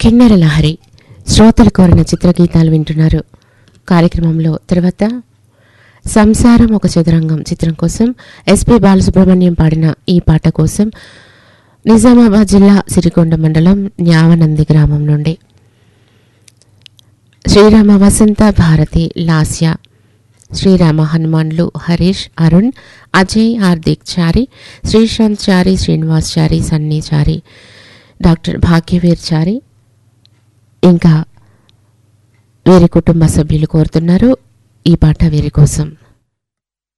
కిన్నెర లహరి శ్రోతలు కోరిన చిత్రగీతాలు వింటున్నారు కార్యక్రమంలో తర్వాత సంసారం ఒక చదురంగం చిత్రం కోసం ఎస్పి బాలసుబ్రహ్మణ్యం పాడిన ఈ పాట కోసం నిజామాబాద్ జిల్లా సిరికొండ మండలం న్యావనంది గ్రామం నుండి శ్రీరామ వసంత భారతి లాస్య శ్రీరామ హనుమాన్లు హరీష్ అరుణ్ అజయ్ హార్దిక్ చారి శ్రీశాంత్ చారి శ్రీనివాస్ చారి సన్నీ చారి డాక్టర్ భాగ్యవీర్ చారి ఇంకా వీరి కుటుంబ సభ్యులు కోరుతున్నారు ఈ పాట వీరి కోసం